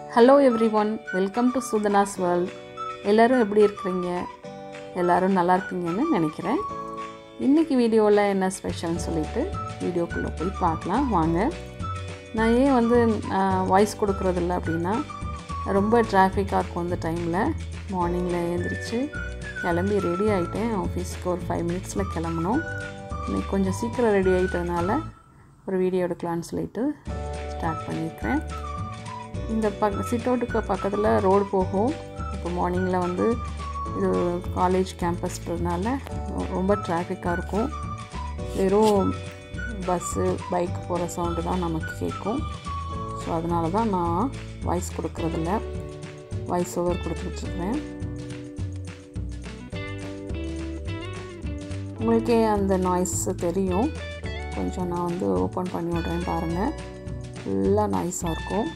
Hello everyone welcome to Sudhana's world எல்லோரும் எப்படி இருக்கிறீங்க எல்லோரும் நல்லா இருக்கீங்கன்னு நினைக்கிறேன் இன்றைக்கி வீடியோவில் என்ன ஸ்பெஷல்னு சொல்லிட்டு வீடியோக்குள்ளே போய் பார்க்கலாம் வாங்க நான் ஏன் வந்து வாய்ஸ் கொடுக்குறதில்ல அப்படின்னா ரொம்ப டிராஃபிக்காக இருக்கும் அந்த டைமில் மார்னிங்கில் எழுந்திரிச்சு கிளம்பி ரெடி ஆகிட்டேன் ஆஃபீஸ்க்கு ஒரு ஃபைவ் மினிட்ஸில் கிளம்பணும் இன்னைக்கு கொஞ்சம் சீக்கிரம் ரெடி ஆகிட்டதுனால ஒரு வீடியோ எடுக்கலான்னு சொல்லிட்டு ஸ்டார்ட் பண்ணியிருக்கிறேன் இந்த பக் சிட்டவுட்டுக்கு பக்கத்தில் ரோடு போகும் இப்போ மார்னிங்கில் வந்து இது காலேஜ் கேம்பஸ்ன்றதுனால ரொம்ப டிராஃபிக்காக இருக்கும் வெறும் பஸ்ஸு பைக் போகிற சவுண்டு தான் நமக்கு கேட்கும் ஸோ அதனால தான் நான் வாய்ஸ் கொடுக்குறதில்ல வாய்ஸ் ஓவர் கொடுத்துட்ருக்குறேன் உங்களுக்கே அந்த நாய்ஸ் தெரியும் கொஞ்சம் நான் வந்து ஓப்பன் பண்ணி விட்றேன் பாருங்கள் ஃபுல்லாக நாய்ஸாக இருக்கும்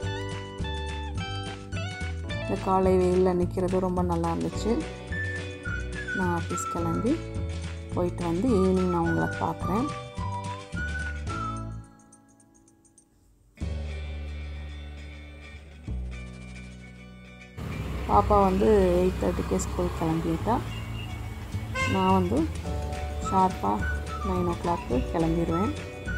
இந்த காலை வெயிலில் நிற்கிறது ரொம்ப நல்லா இருந்துச்சு நான் ஆஃபீஸ் கிளம்பி போயிட்டு வந்து ஈவினிங் நான் உங்களை பார்க்குறேன் பாப்பா வந்து எயிட் தேர்ட்டிக்கே ஸ்கூல் கிளம்பிட்டா நான் வந்து ஷார்ப்பாக நைன் ஓ கிளாக்கு கிளம்பிடுவேன்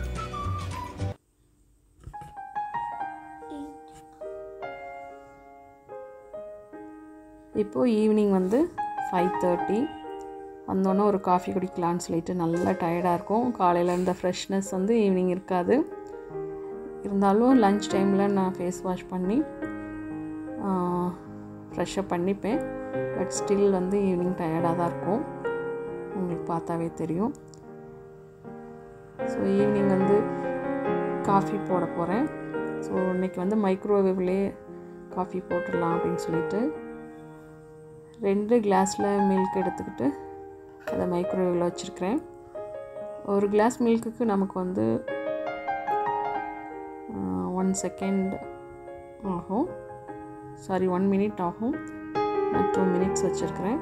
இப்போது ஈவினிங் வந்து ஃபைவ் தேர்ட்டி வந்தோன்னே ஒரு காஃபி குடிக்கலான்னு சொல்லிட்டு நல்லா டயர்டாக இருக்கும் காலையில் இருந்த ஃப்ரெஷ்னஸ் வந்து ஈவினிங் இருக்காது இருந்தாலும் லன்ச் டைமில் நான் ஃபேஸ் வாஷ் பண்ணி ஃப்ரெஷ்ஷப் பண்ணிப்பேன் பட் ஸ்டில் வந்து ஈவினிங் டயர்டாக தான் இருக்கும் உங்களுக்கு பார்த்தாவே தெரியும் ஸோ ஈவினிங் வந்து காஃபி போட போகிறேன் ஸோ இன்றைக்கி வந்து மைக்ரோவேவ்லேயே காஃபி போட்டுடலாம் அப்படின்னு சொல்லிட்டு ரெண்டு கிளாஸில் மில்க் எடுத்துக்கிட்டு அதை மைக்ரோவேவில் வச்சுருக்கிறேன் ஒரு கிளாஸ் மில்க்குக்கு நமக்கு வந்து ஒன் செகண்ட் ஆகும் சாரி ஒன் மினிட் ஆகும் நான் டூ மினிட்ஸ் வச்சுருக்கிறேன்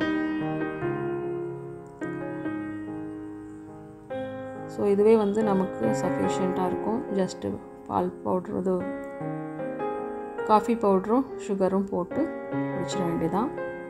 ஸோ இதுவே வந்து நமக்கு சஃபிஷியண்ட்டாக இருக்கும் ஜஸ்ட்டு பால் பவுட்ரு இது காஃபி பவுட்ரும் சுகரும் போட்டு குடிச்சிட வேண்டியதான்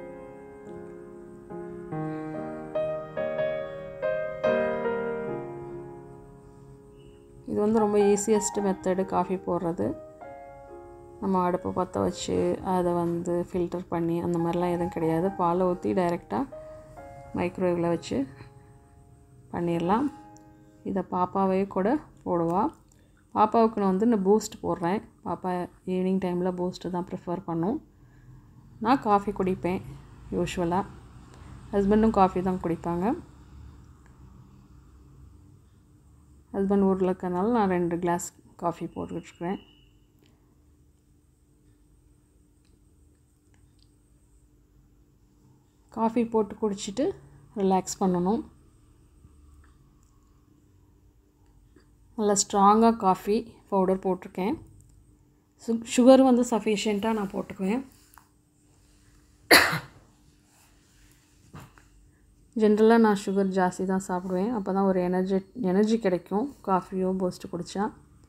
இது வந்து ரொம்ப ஈஸியஸ்ட் மெத்தடு காஃபி போடுறது நம்ம அடுப்பை பற்ற வச்சு அதை வந்து ஃபில்டர் பண்ணி அந்த மாதிரிலாம் எதுவும் கிடையாது பாலை ஊற்றி டைரெக்டாக மைக்ரோவேவில் வச்சு பண்ணிடலாம் இதை பாப்பாவே கூட போடுவா பாப்பாவுக்கு நான் வந்து இந்த பூஸ்ட் போடுறேன் பாப்பா ஈவினிங் டைமில் பூஸ்ட்டு தான் ப்ரிஃபர் பண்ணும் நான் காஃபி குடிப்பேன் யூஸ்வலாக ஹஸ்பண்டும் காஃபி தான் குடிப்பாங்க ஹஸ்பண்ட் ஊரில் இருக்கிறதுனால நான் ரெண்டு கிளாஸ் காஃபி போட்டுக்கிட்டுருக்கிறேன் காஃபி போட்டு குடிச்சிட்டு ரிலாக்ஸ் பண்ணணும் நல்லா ஸ்ட்ராங்காக காஃபி பவுடர் போட்டிருக்கேன் சு சுகர் வந்து சஃபிஷியண்ட்டாக நான் போட்டுக்குவேன் ஜென்ரலாக நான் சுகர் ஜாஸ்தி தான் சாப்பிடுவேன் அப்போ தான் ஒரு எனர்ஜி எனர்ஜி கிடைக்கும் காஃபியோ பூஸ்ட்டு குடித்தா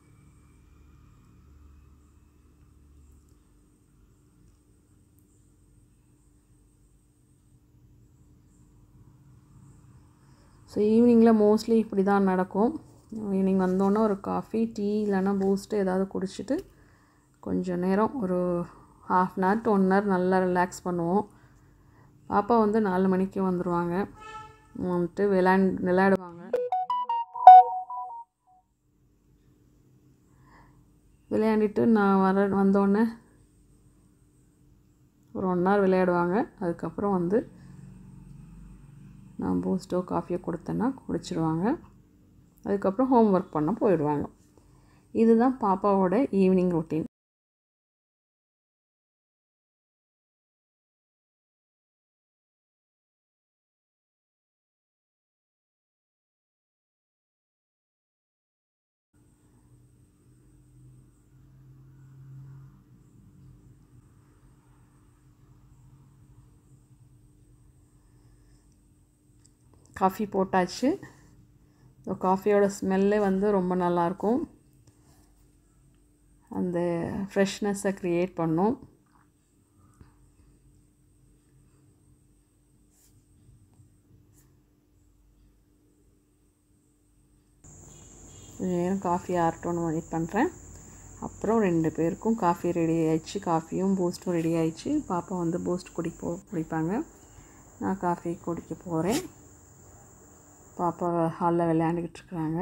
ஸோ ஈவினிங்கில் மோஸ்ட்லி இப்படி தான் நடக்கும் ஈவினிங் வந்தோன்னே ஒரு காஃபி டீ இல்லைன்னா பூஸ்ட்டு ஏதாவது குடிச்சிட்டு கொஞ்சம் நேரம் ஒரு half an hour to one hour நல்லா ரிலாக்ஸ் பண்ணுவோம் பாப்பா வந்து நாலு மணிக்கு வந்துடுவாங்க வந்துட்டு விளையாண் விளையாடுவாங்க விளையாண்டிட்டு நான் வர வந்தோடனே ஒரு ஒன் ஹவர் விளையாடுவாங்க அதுக்கப்புறம் வந்து நான் பூஸ்ட்டோ காஃபியோ கொடுத்தேன்னா குடிச்சிடுவாங்க அதுக்கப்புறம் ஹோம் ஒர்க் பண்ண போயிடுவாங்க இதுதான் பாப்பாவோட ஈவினிங் ரொட்டீன் காஃபி போட்டாச்சு காஃபியோட ஸ்மெல்லே வந்து ரொம்ப நல்லாயிருக்கும் அந்த ஃப்ரெஷ்னஸை க்ரியேட் பண்ணும் கொஞ்சம் நேரம் காஃபி ஆறட்டோன்னு வெயிட் பண்ணுறேன் அப்புறம் ரெண்டு பேருக்கும் காஃபி ரெடி ஆயிடுச்சு காஃபியும் பூஸ்ட்டும் ரெடி ஆயிடுச்சு பாப்பா வந்து பூஸ்ட் குடிப்போ குடிப்பாங்க நான் காஃபி குடிக்க போகிறேன் பாப்பா ஹாலில் விளையாண்டுக்கிட்டு இருக்கிறாங்க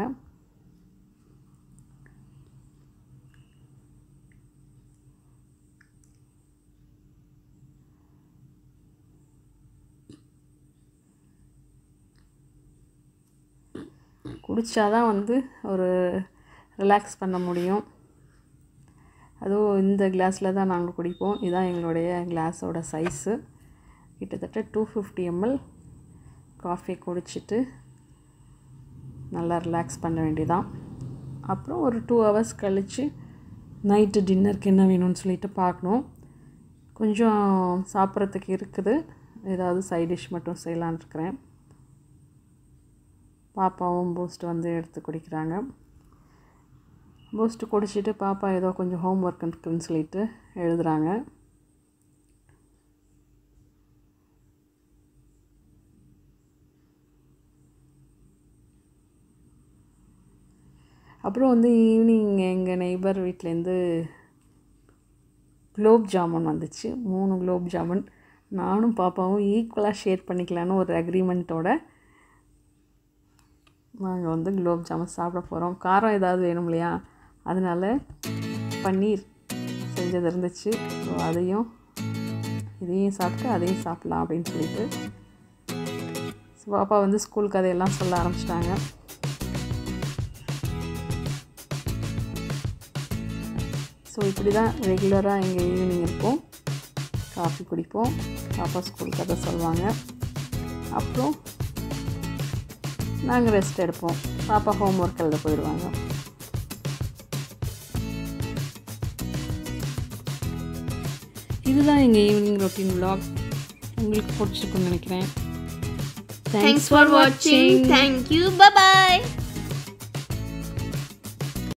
குடித்தாதான் வந்து ஒரு ரிலாக்ஸ் பண்ண முடியும் அதுவும் இந்த கிளாஸில் தான் நாங்கள் குடிப்போம் இதுதான் எங்களுடைய கிளாஸோட சைஸு கிட்டத்தட்ட டூ ஃபிஃப்டி எம்எல் காஃபி குடிச்சிட்டு நல்லா ரிலாக்ஸ் பண்ண வேண்டியதான் அப்புறம் ஒரு டூ ஹவர்ஸ் கழித்து நைட்டு டின்னருக்கு என்ன வேணும்னு சொல்லிட்டு பார்க்கணும் கொஞ்சம் சாப்பிட்றதுக்கு இருக்குது ஏதாவது சைட் டிஷ் மட்டும் செய்யலான்னு இருக்கிறேன் பாப்பாவும் பூஸ்ட் வந்து எடுத்து குடிக்கிறாங்க பூஸ்ட்டு குடிச்சிட்டு பாப்பா ஏதோ கொஞ்சம் ஹோம் ஒர்க் இருக்குன்னு சொல்லிட்டு எழுதுகிறாங்க அப்புறம் வந்து ஈவினிங் எங்கள் நெய்பர் வீட்டிலேருந்து குலோப் ஜாமுன் வந்துச்சு மூணு குலோப் ஜாமுன் நானும் பாப்பாவும் ஈக்குவலாக ஷேர் பண்ணிக்கலான்னு ஒரு அக்ரிமெண்ட்டோட நாங்கள் வந்து குலோப் ஜாமுன் சாப்பிட போகிறோம் காரம் ஏதாவது வேணும் இல்லையா அதனால் பன்னீர் செஞ்சது இருந்துச்சு ஸோ அதையும் இதையும் சாப்பிட்டு அதையும் சாப்பிட்லாம் அப்படின்னு சொல்லிட்டு ஸோ பாப்பா வந்து ஸ்கூல் கதையெல்லாம் சொல்ல ஆரம்பிச்சிட்டாங்க ஸோ இப்படி தான் ரெகுலராக எங்கள் ஈவினிங் இருப்போம் காஃபி குடிப்போம் பாப்பா ஸ்கூல் கதை சொல்லுவாங்க அப்புறம் நாங்கள் ரெஸ்ட் எடுப்போம் பாப்பா ஹோம் ஒர்க் எழுத போயிடுவாங்க இதுதான் எங்கள் ஈவினிங் ரொட்டீன் vlog உங்களுக்கு பிடிச்சிருக்குன்னு நினைக்கிறேன் Thanks for watching. Thank you. Bye bye.